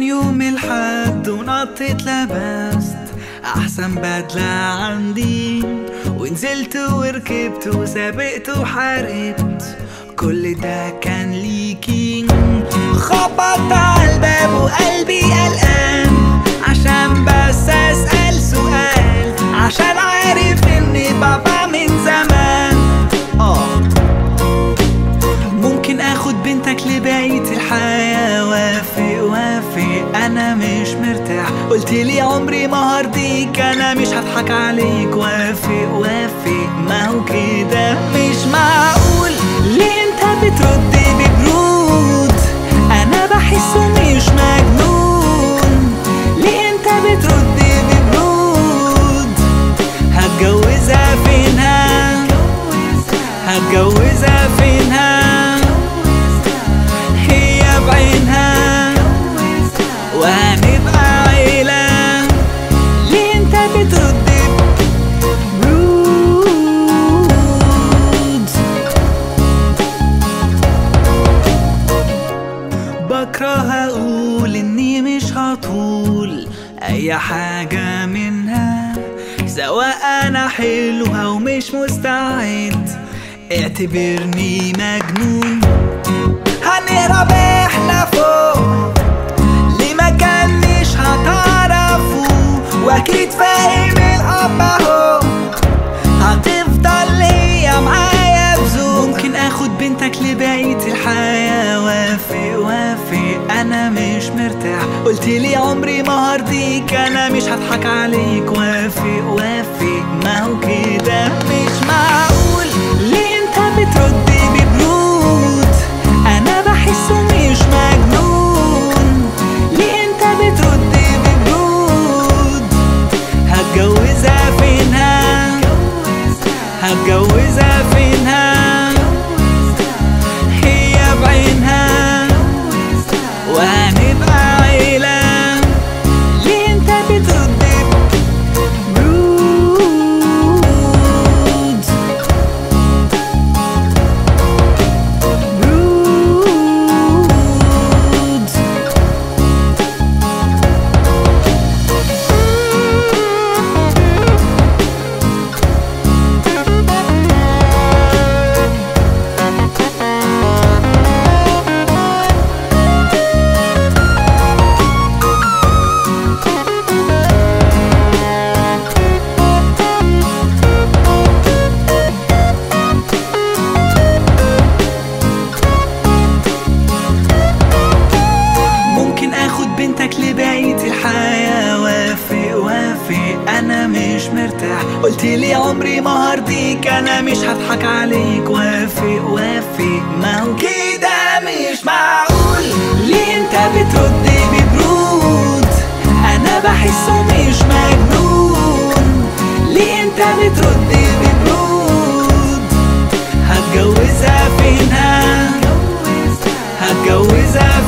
كان يوم الحد ونطيت لبست احسن بدلة عندي ونزلت وركبت وسابقت وحاربت كل ده كان ليكي خبطت على الباب وقلبي قلقان عشان بس اسأل سؤال عشان عارف اني بابا من زمان اه ممكن اخد بنتك لبقية الحياة وافق وافق انا مش مرتاح قلت لي عمري ما هرضيك انا مش هضحك عليك وافق وافق ما هو كده مش معقول ليه انت بترد ببرود انا بحسه مش مجنون ليه انت بترد ببرود هتجوزها فينها هتجوزها فينها هي بعينها وهنبقى عيلة ليه انت بترد برود بكره اقول اني مش هطول اي حاجة منها سواء انا حلوة ومش مستعد اعتبرني مجنون هنهرب احنا فوق لمكان مش هتعرفوا واكيد فاهم الاب اهو هتفضل هي معايا بذوق ممكن اخد بنتك لبقية الحياة وافق وافق انا مش مرتاح قلت لي عمري ما هرضيك انا مش هضحك عليك وافق وافق ما هو كده مش معقول ليه انت بترد ببرود انا بحسه مش مجنون ليه انت بترد ببرود هتجوزها فينها هتجوزها فينها هي بعينها وهنبقى عيلة ليه انت بترد برود برود ممكن اخد بنتك لبقية الحياة وافق وافق انا مش مرتاح قلت لي عمري ما هرضيك انا مش هضحك عليك وافق وافق ما هو كده مش معقول ليه انت بترد ببرود انا بحسه مش مجنون ليه انت بترد ببرود هتجوزها فينها هتجوزها